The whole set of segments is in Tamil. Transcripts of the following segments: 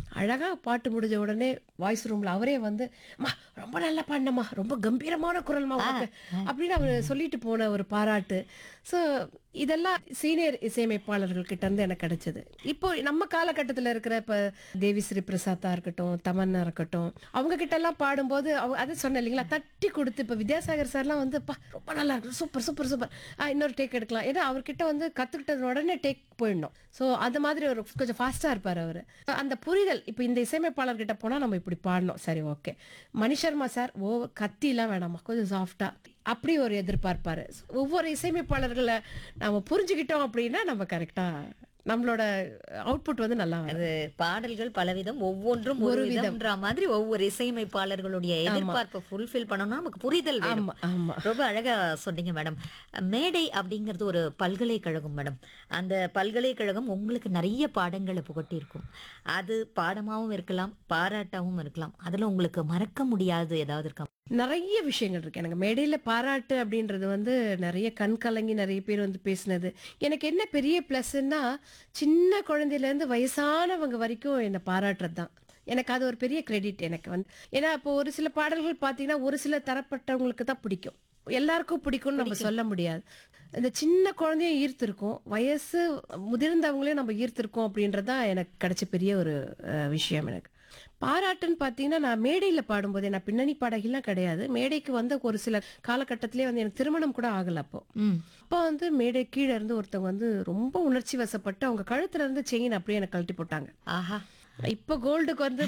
அழகா பாட்டு முடிஞ்ச உடனே வாய்ஸ் ரூம்ல அவரே வந்து அம்மா ரொம்ப நல்லா பாடினம்மா ரொம்ப கம்பீரமான குரல்மா உனக்கு அப்படின்னு அவர் சொல்லிட்டு போன ஒரு பாராட்டு ஸோ இதெல்லாம் சீனியர் இசையமைப்பாளர்கள் கிட்ட இருந்து எனக்கு கிடைச்சது இப்போ நம்ம காலகட்டத்தில் இருக்கிற இப்போ தேவி ஸ்ரீ பிரசாத்தா இருக்கட்டும் தமன்னா இருக்கட்டும் அவங்க கிட்ட எல்லாம் பாடும்போது அவங்க அதை சொன்னேன் இல்லைங்களா தட்டி கொடுத்து இப்போ வித்யாசாகர் சார்லாம் வந்து "பா, ரொம்ப நல்லா இருக்கு சூப்பர் சூப்பர் சூப்பர் இன்னொரு டேக் எடுக்கலாம் ஏன்னா அவர்கிட்ட வந்து கத்துக்கிட்டது உடனே டேக் போயிடணும் ஸோ அந்த மாதிரி ஒரு கொஞ்சம் ஃபாஸ்டா இருப்பார் அவர் அந்த புரிதல் இப்போ இந்த இசையமைப்பாளர்கிட்ட போனா நம்ம இப்படி பாடணும் சரி ஓகே மணி சர்மா சார் ஓ கத்திலாம் வேணாமா கொஞ்சம் சாஃப்டா அப்படி ஒரு எதிர்பார்ப்பாரு ஒவ்வொரு இசையமைப்பாளர்களை நம்ம புரிஞ்சுக்கிட்டோம் அப்படின்னா நம்ம கரெக்டா நம்மளோட அவுட்புட் வந்து நல்லா வரும் அது பாடல்கள் பலவிதம் ஒவ்வொன்றும் ஒரு விதம்ன்ற மாதிரி ஒவ்வொரு இசையமைப்பாளர்களுடைய எதிர்பார்ப்பை ஃபுல்ஃபில் பண்ணணும்னா நமக்கு புரிதல் வேணும் ஆமா ஆமா ரொம்ப அழகா சொன்னீங்க மேடம் மேடை அப்படிங்கிறது ஒரு பல்கலைக்கழகம் மேடம் அந்த பல்கலைக்கழகம் உங்களுக்கு நிறைய பாடங்களை புகட்டியிருக்கும் அது பாடமாவும் இருக்கலாம் பாராட்டாவும் இருக்கலாம் அதுல உங்களுக்கு மறக்க முடியாது ஏதாவது இருக்கா நிறைய விஷயங்கள் இருக்கு எனக்கு மேடையில பாராட்டு அப்படின்றது வந்து நிறைய கண் கலங்கி நிறைய பேர் வந்து பேசினது எனக்கு என்ன பெரிய ப்ளஸ்ன்னா சின்ன குழந்தையில இருந்து வயசானவங்க வரைக்கும் என்னை பாராட்டுறது தான் எனக்கு அது ஒரு பெரிய கிரெடிட் எனக்கு வந்து ஏன்னா இப்போ ஒரு சில பாடல்கள் பார்த்தீங்கன்னா ஒரு சில தரப்பட்டவங்களுக்கு தான் பிடிக்கும் எல்லாருக்கும் பிடிக்கும்னு நம்ம சொல்ல முடியாது இந்த சின்ன குழந்தையும் ஈர்த்திருக்கும் வயசு முதிர்ந்தவங்களையும் நம்ம ஈர்த்திருக்கோம் அப்படின்றது தான் எனக்கு கிடைச்ச பெரிய ஒரு அஹ், விஷயம் எனக்கு பாராட்டுன்னு பார்த்தீங்கன்னா நான் மேடையில் பாடும்போது நான் பின்னணி பாடகிலாம் கிடையாது மேடைக்கு வந்த ஒரு சில காலகட்டத்திலே வந்து எனக்கு திருமணம் கூட ஆகல அப்போ அப்போ வந்து மேடை கீழே இருந்து ஒருத்தவங்க வந்து ரொம்ப உணர்ச்சி வசப்பட்டு அவங்க கழுத்துல இருந்து செயின் அப்படியே எனக்கு கழட்டி போட்டாங்க ஆஹா இப்போ கோல்டுக்கு வந்து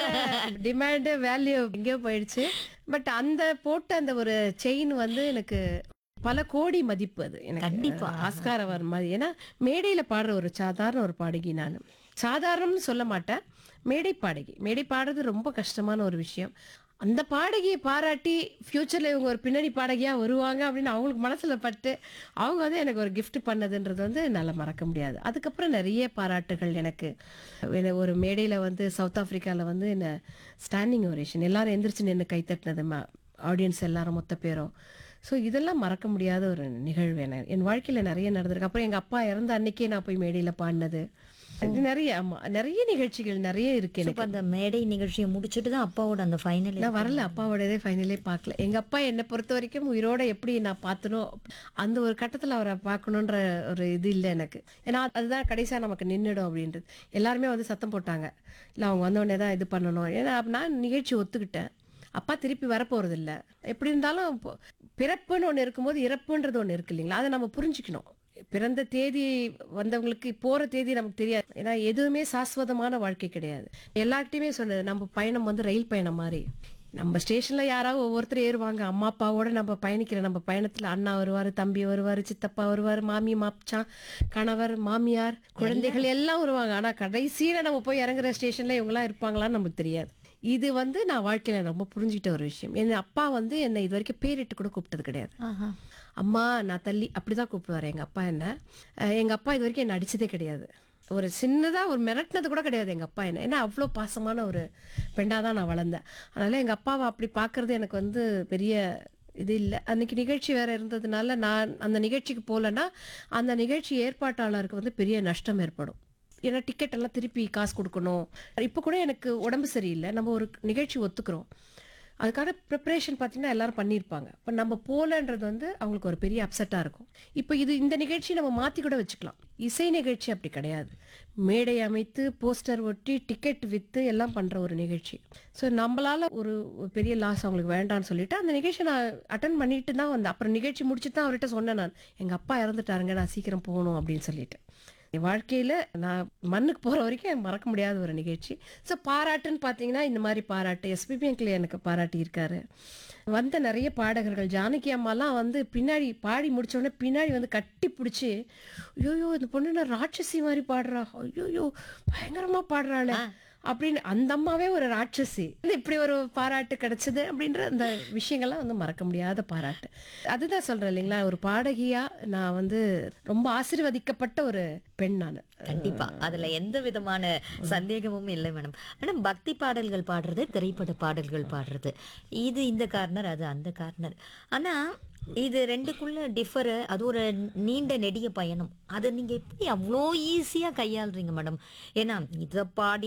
டிமாண்டு வேல்யூ எங்கேயோ போயிடுச்சு பட் அந்த போட்ட அந்த ஒரு செயின் வந்து எனக்கு பல கோடி மதிப்பு அது எனக்கு கண்டிப்பா. ஆஸ்கார வர மாதிரி ஏன்னா மேடையில பாடுற ஒரு சாதாரண ஒரு பாடகி நான் சாதாரணம்னு சொல்ல மாட்டேன் மேடை பாடகி மேடை பாடுறது ரொம்ப கஷ்டமான ஒரு விஷயம் அந்த பாடகியை பாராட்டி ஃப்யூச்சரில் இவங்க ஒரு பின்னணி பாடகியா வருவாங்க அப்படின்னு அவங்களுக்கு மனசுல பட்டு அவங்க வந்து எனக்கு ஒரு gift பண்ணதுன்றது வந்து என்னால் மறக்க முடியாது அதுக்கப்புறம் நிறைய பாராட்டுகள் எனக்கு என்ன ஒரு மேடையில் வந்து சவுத் ஆப்பிரிக்காவில் வந்து என்ன ஸ்டாண்டிங் ஓரேஷன் எல்லாரும் எந்திரிச்சு நின்று கைத்தட்டினது ஆடியன்ஸ் எல்லாரும் மொத்த பேரும் ஸோ இதெல்லாம் மறக்க முடியாத ஒரு நிகழ்வு என்ன என் வாழ்க்கையில் நிறைய நடந்திருக்கு அப்புறம் எங்கள் அப்பா இறந்த அன்னைக்கே நான் போய் மேடையில் பாடினது இது நிறைய ஆமா நிறைய நிகழ்ச்சிகள் நிறைய இருக்கு எனக்கு இப்ப அந்த மேடை நிகழ்ச்சியை முடிச்சுட்டு தான் அப்பாவோட அந்த ஃபைனல் நான் வரல அப்பாவோடதே ஃபைனலே பார்க்கல எங்க அப்பா என்னை பொறுத்த வரைக்கும் உயிரோட எப்படி நான் பார்த்தனோ அந்த ஒரு கட்டத்துல அவரை பார்க்கணுன்ற ஒரு இது இல்லை எனக்கு ஏன்னா அதுதான் கடைசியா நமக்கு நின்றுடும் அப்படின்றது எல்லாருமே வந்து சத்தம் போட்டாங்க இல்லை அவங்க வந்தோடனே தான் இது பண்ணணும் ஏன்னா நான் நிகழ்ச்சி ஒத்துக்கிட்டேன் அப்பா திருப்பி வரப்போறது இல்ல எப்படி இருந்தாலும் இப்போ பிறப்புன்னு ஒன்று இருக்கும்போது இறப்புன்றது ஒன்று இருக்கு இல்லைங்களா அதை நம்ம புரிஞ்சுக்கணும் பிறந்த தேதி வந்தவங்களுக்கு போற தேதி நமக்கு தெரியாது ஏன்னா எதுவுமே சாஸ்வதமான வாழ்க்கை கிடையாது எல்லார்கிட்டயுமே சொன்னது நம்ம பயணம் வந்து ரயில் பயணம் மாதிரி நம்ம ஸ்டேஷன்ல யாராவது ஒவ்வொருத்தர் ஏறுவாங்க அம்மா அப்பாவோட நம்ம பயணிக்கிற நம்ம பயணத்துல அண்ணா வருவாரு தம்பி வருவாரு சித்தப்பா வருவாரு மாமி மாப்சான் கணவர் மாமியார் குழந்தைகள் எல்லாம் வருவாங்க ஆனா கடைசியில நம்ம போய் இறங்குற ஸ்டேஷன்ல இவங்கெல்லாம் இருப்பாங்களான்னு நமக்கு தெரியாது இது வந்து நான் வாழ்க்கையில ரொம்ப புரிஞ்சுக்கிட்ட ஒரு விஷயம் என் அப்பா வந்து என்னை இது வரைக்கும் பேரிட்டு கூட கூப்பிட்டது கிடையாது அம்மா நான் தள்ளி அப்படிதான் கூப்பிடுவாரு எங்க அப்பா என்ன அஹ் எங்க அப்பா இது வரைக்கும் என்ன அடிச்சதே கிடையாது ஒரு சின்னதா ஒரு மிரட்டினது கூட கிடையாது எங்க அப்பா என்ன ஏன்னா அவ்வளோ பாசமான ஒரு பெண்ணா தான் நான் வளர்ந்தேன் அதனால எங்க அப்பாவை அப்படி பார்க்கிறது எனக்கு வந்து பெரிய இது இல்லை அன்னைக்கு நிகழ்ச்சி வேற இருந்ததுனால நான் அந்த நிகழ்ச்சிக்கு போகலன்னா அந்த நிகழ்ச்சி ஏற்பாட்டாளருக்கு வந்து பெரிய நஷ்டம் ஏற்படும் ஏன்னா டிக்கெட் எல்லாம் திருப்பி காசு கொடுக்கணும் இப்போ கூட எனக்கு உடம்பு சரியில்லை நம்ம ஒரு நிகழ்ச்சி ஒத்துக்கிறோம் அதுக்கான ப்ரிப்பரேஷன் பார்த்தீங்கன்னா எல்லாரும் பண்ணியிருப்பாங்க இப்போ நம்ம போகலன்றது வந்து அவங்களுக்கு ஒரு பெரிய அப்செட்டாக இருக்கும் இப்போ இது இந்த நிகழ்ச்சி நம்ம மாற்றி கூட வச்சுக்கலாம் இசை நிகழ்ச்சி அப்படி கிடையாது மேடை அமைத்து போஸ்டர் ஒட்டி டிக்கெட் விற்று எல்லாம் பண்ணுற ஒரு நிகழ்ச்சி ஸோ நம்மளால ஒரு ஒரு பெரிய லாஸ் அவங்களுக்கு வேண்டாம்னு சொல்லிட்டு அந்த நிகழ்ச்சி நான் அட்டன் பண்ணிட்டு தான் வந்தேன் அப்புறம் நிகழ்ச்சி முடிச்சுட்டு தான் அவர்கிட்ட சொன்னேன் நான் எங்கள் அப்பா இறந்துட்டாருங்க நான் சீக்கிரம் போகணும் அப்படின்னு சொல்லிட்டு என் வாழ்க்கையில நான் மண்ணுக்கு போற வரைக்கும் எனக்கு மறக்க முடியாத ஒரு நிகழ்ச்சி ஸோ பாராட்டுன்னு பார்த்தீங்கன்னா இந்த மாதிரி பாராட்டு எஸ்பிபி அங்கிள் எனக்கு பாராட்டி இருக்காரு வந்த நிறைய பாடகர்கள் ஜானகி அம்மாலாம் வந்து பின்னாடி பாடி முடிச்ச உடனே பின்னாடி வந்து கட்டி பிடிச்சி ஐயோயோ இந்த பொண்ணு நான் ராட்சசி மாதிரி பாடுறா ஐயோயோ பயங்கரமா பாடுறாளே அப்படின்னு அந்த அம்மாவே ஒரு ராட்சசி இப்படி ஒரு பாராட்டு கிடைச்சது அப்படின்ற அந்த விஷயங்கள்லாம் வந்து மறக்க முடியாத பாராட்டு அதுதான் சொல்றேன் இல்லைங்களா ஒரு பாடகியா நான் வந்து ரொம்ப ஆசீர்வதிக்கப்பட்ட ஒரு பெண் நான் கண்டிப்பா அதுல எந்த விதமான சந்தேகமும் இல்லை மேடம் மேடம் பக்தி பாடல்கள் பாடுறது திரைப்பட பாடல்கள் பாடுறது இது இந்த கார்னர் அது அந்த கார்னர் ஆனா இது ரெண்டுக்குள்ள டிஃபர் அது ஒரு நீண்ட நெடிய பயணம் அதை நீங்க எப்படி அவ்வளோ ஈஸியா கையாளுறீங்க மேடம் ஏன்னா இதை பாடி